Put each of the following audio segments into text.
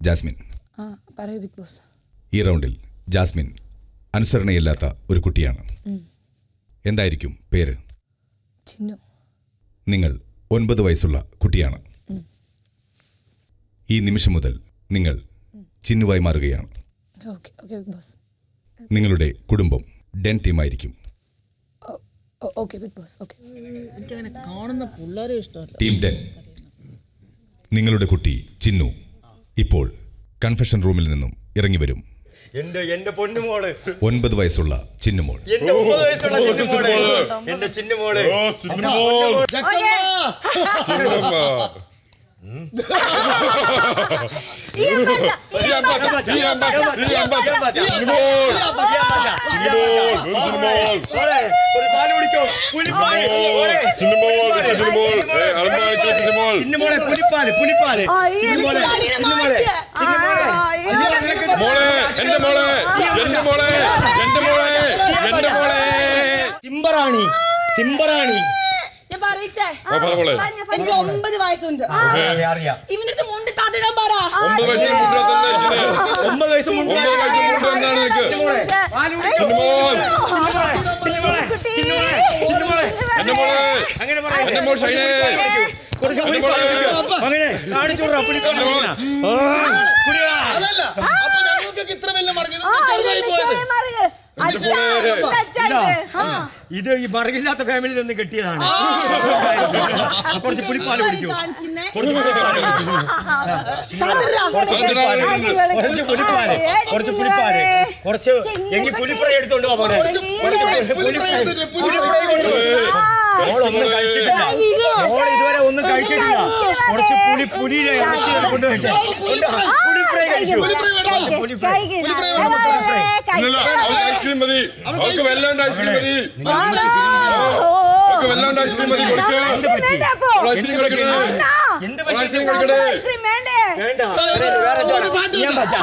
Jasmine ആ പറയൂ big boss ഈ റൗണ്ടിൽ ജാസ്മിൻ അനുസരണയില്ലാത്ത ഒരു കുട്ടിയാണ് എന്തായിരിക്കും പേര് ചിന്നു നിങ്ങൾ ഒൻപത് വയസ്സുള്ള കുട്ടിയാണ് ഈ നിമിഷം മുതൽ നിങ്ങൾ ചിന്നുവായി മാറുകയാണ് ഓക്കെ ഓക്കെ ബിഗ് ബോസ് നിങ്ങളുടെ കുടുംബം ഡെൻ ടീമായിരിക്കും ഓക്കെ ബിഗ് ബോസ് ഓക്കെ എനിക്കങ്ങനെ കാണുന്ന പിള്ളേരെ ഇഷ്ടമല്ല ടീം ഡെൻ നിങ്ങളുടെ കുട്ടി ചിന്നു ഇപ്പോൾ കൺഫെഷൻ റൂമിൽ നിന്നും ഇറങ്ങി വരും എന്റെ എന്റെ പൊന്നുമോള് ഒൻപത് വയസ്സുള്ള ചിന്നുമോൾ എന്റെ ഒമ്പത് വയസ്സുള്ള ചിന്നുമോള് എന്റെ ചിന്നുമോള് മോളെ, ഒരു പാല് കുടിക്കോ പുലിപ്പാല് മോളെ, ചിന്നുമോളെ പുലിപ്പാല് പുലിപ്പാല് ചിന്നുമോളെ ചിന്നുമോളെ ചിന്നുമോളെ മോളെ എന്റെ മോളെ എന്റെ മോളെ എന്റെ മോളെ എന്റെ മോളെ സിംബറാണി സിംബറാണി ഞാൻ പറയിച്ചേ ആ, പറ മോളെ എനിക്ക് ഒമ്പത് വയസ്സുണ്ട് അറിയാം, അറിയാം ഇവന്റെ അടുത്ത് മുണ്ട് തതിടാൻ പറ ഒമ്പത് വയസ്സിന് മുന്നേ തന്നെ ഇരിക്കുന്നത്. ഒമ്പത് വയസ്സ് മുമ്പ് ഒമ്പത് വയസ്സിന് മുന്നേ എന്താണ് നിനക്ക് ചിന്നുമോളെ ചിന്നുമോൾ ചിന്നുമോളെ ചിന്നുമോളെ ചിന്നുമോളെ എന്റെ മോളെ അങ്ങനെ പറയരുത്. എന്റെ മോൾ ഷൈനേ കുറച്ച് എന്റെ പുലിപ്പാല് മോളെ. കുടിക്കോ. അങ്ങനെ കാണിച്ചു വിടാം പുലിപ്പാല് എന്റെ മോൾ. കുടിക്കണം. ആ, കുടിയെടാ. അതല്ല അപ്പൊ ഞങ്ങൾക്ക് ഇത്ര വലിയ മറിഞ്ഞത് ചെറുതായി പോയത് ഇതാ, ഇത് ഈ മറകില്ലാത്ത ഫാമിലിയിൽ നിന്ന് കിട്ടിയതാണ് കുറച്ച് പുലിപ്പാല് കുടിക്കൂ കുറച്ച് പുലിപ്പാല് കുടിക്കൂ. കുറച്ച് പുലിപ്പാല് കുറച്ച് പുലിപ്പാല് കുറച്ച് പുലിപ്പാല് കുറച്ച് എങ്കിൽ പുലിപ്പുറ എടുത്തോണ്ട് പോകാൻ പുലിപ്പുറ എടുത്തിട്ട് പുലിപ്പുറ മോളൊന്നും കഴിച്ചിട്ടില്ല മോൾ ഇതുവരെ ഒന്നും കഴിച്ചിട്ടില്ല കുറച്ച് പുലി പുലിയുടെ ഇറച്ചി കൊണ്ടുപോയിട്ട് പുലിപ്പുറ കഴിക്കൂ കുറച്ച് പുലിപ്പുറ ഇന്നലെ അവൾക്ക് ഐസ്ക്രീം മതി അവൾക്ക് വല്ലാണ്ട് ഐസ്ക്രീം മതി അവൾക്ക് വല്ലാണ്ട് ഐസ്ക്രീം മതി കൊടുക്കുക എന്ത് പറ്റി അവൾ ഐസ്ക്രീം കൊടുക്കണേ എന്ത് അവൾ പറ്റി ഐസ്ക്രീം കൊടുക്കണേ വേണ്ട വേറെ വേറെ ജോ- ഞാൻ പറ്റാം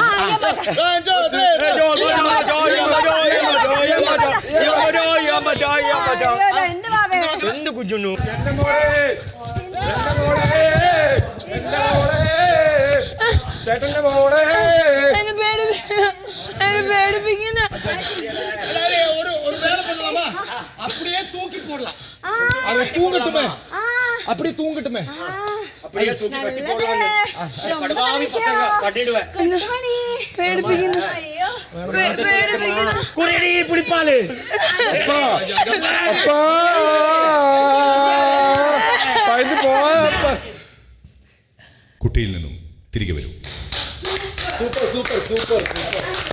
എന്ത് കുഞ്ഞുണ്ണു എന്റെ മോളെ എന്റെ മോളെ എന്റെ മോളെ ചേട്ടന്റെ മോളെ എന്നെ പേടിപ്പി എന്നെ പേടിപ്പിക്കുന്ന ஒரு ஒரு வேலை பண்ணலாமா அப்படியே தூக்கி போடலாம் அது தூங்கட்டுமே அப்படி தூங்கட்டுமே പേടിപ്പിക്കുന്ന പേടിപ്പിക്കുന്ന പുളിപ്പാല് അപ്പാ പൈന്ന് പോവാ കുട്ടിയിൽ നിന്നും തിരികെ വരും சூப்பர் சூப்பர் சூப்பர் சூப்பர்